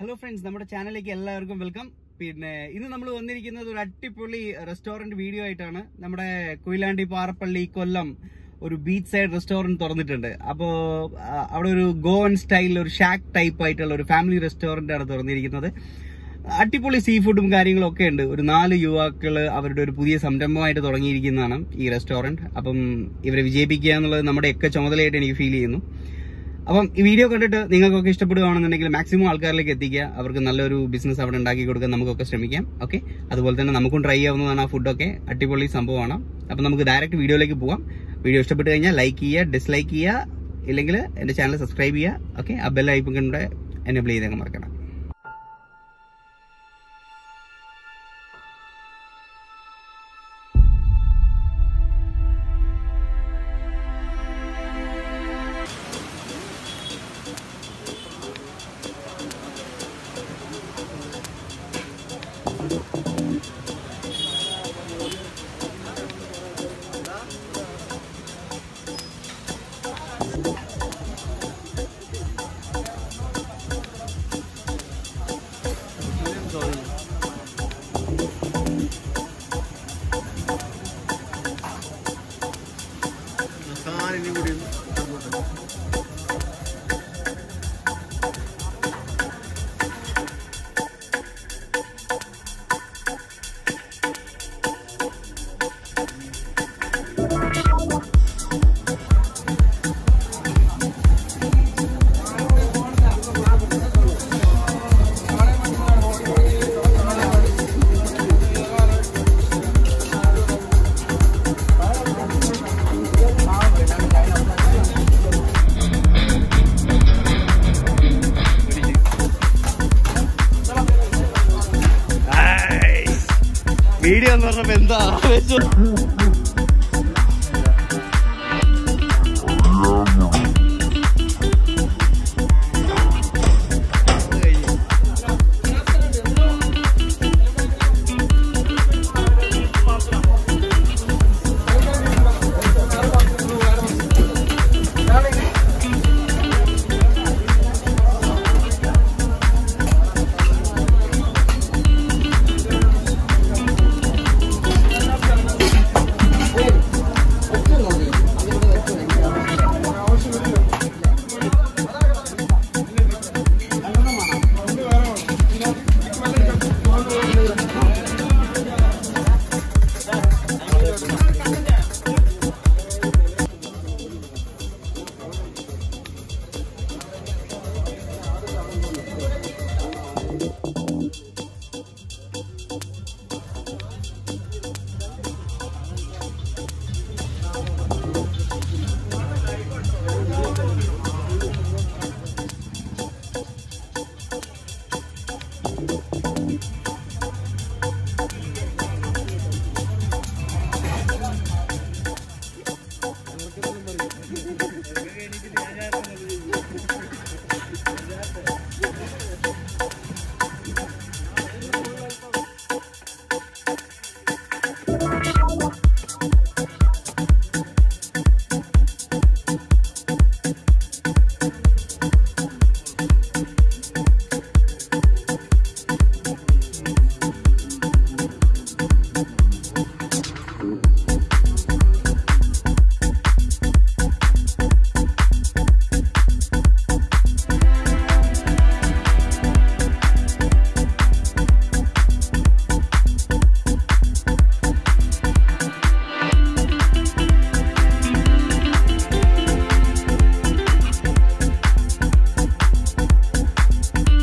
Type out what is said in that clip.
hello friends നമ്മുടെ ചാനലിലേക്ക് എല്ലാവർക്കും വെൽക്കം പിന്നെ ഇന്ന് നമ്മൾ വന്നിരിക്കുന്നത് ഒരു അടിപൊളി റെസ്റ്റോറന്റ് വീഡിയോ ആയിട്ടാണ് നമ്മുടെ കൊയിലാണ്ടി പാറപ്പള്ളി കൊല്ലം ഒരു ബീച്ച് സൈഡ് റെസ്റ്റോറന്റ് തുറന്നിട്ടുണ്ട് അപ്പോൾ അവിടെ ഒരു ഗോവൻ സ്റ്റൈലിൽ ഒരു ഷാക്ക് ടൈപ്പ് ആയിട്ടുള്ള ഒരു ഫാമിലി റെസ്റ്റോറന്റ് ആണ് തുറന്നിരിക്കുന്നത് അടിപൊളി സീ ഫുഡും കാര്യങ്ങളും ഒക്കെ ഉണ്ട് ഒരു നാല് യുവാക്കൾ അവരുടെ ഒരു പുതിയ സംരംഭമായിട്ട് തുടങ്ങിയിരിക്കുന്നതാണ് ഈ റെസ്റ്റോറന്റ് അപ്പം ഇവരെ വിജയിപ്പിക്കുക എന്നുള്ളത് നമ്മുടെയൊക്കെ ചുമതലയായിട്ട് എനിക്ക് ഫീൽ ചെയ്യുന്നു അപ്പം ഈ വീഡിയോ കണ്ടിട്ട് നിങ്ങൾക്കൊക്കെ ഇഷ്ടപ്പെടുകയാണെന്നുണ്ടെങ്കിൽ മാക്സിമം ആൾക്കാരിലേക്ക് എത്തിക്കുക അവർക്ക് നല്ലൊരു ബിസിനസ് അവിടെ ഉണ്ടാക്കി കൊടുക്കാൻ നമുക്കൊക്കെ ശ്രമിക്കാം ഓക്കെ അതുപോലെ തന്നെ നമുക്കും ട്രൈ ചെയ്യാവുന്നതാണ് ആ ഫുഡൊക്കെ അടിപൊളി സംഭവമാണ് അപ്പം നമുക്ക് ഡയറക്റ്റ് വീഡിയോയിലേക്ക് പോവാം വീഡിയോ ഇഷ്ടപ്പെട്ട് കഴിഞ്ഞാൽ ലൈക്ക് ചെയ്യുക ഡിസ്ലൈക്ക് ചെയ്യുക ഇല്ലെങ്കിൽ എൻ്റെ ചാനൽ സബ്സ്ക്രൈബ് ചെയ്യുക ഓക്കെ ആ ബെൽ ഐപ്പൺ കൂടെ എനേബിൾ ചെയ്തേക്കാൻ മറക്കണം വീഡിയോ എന്ന് പറഞ്ഞപ്പോ എന്താ ആവേശം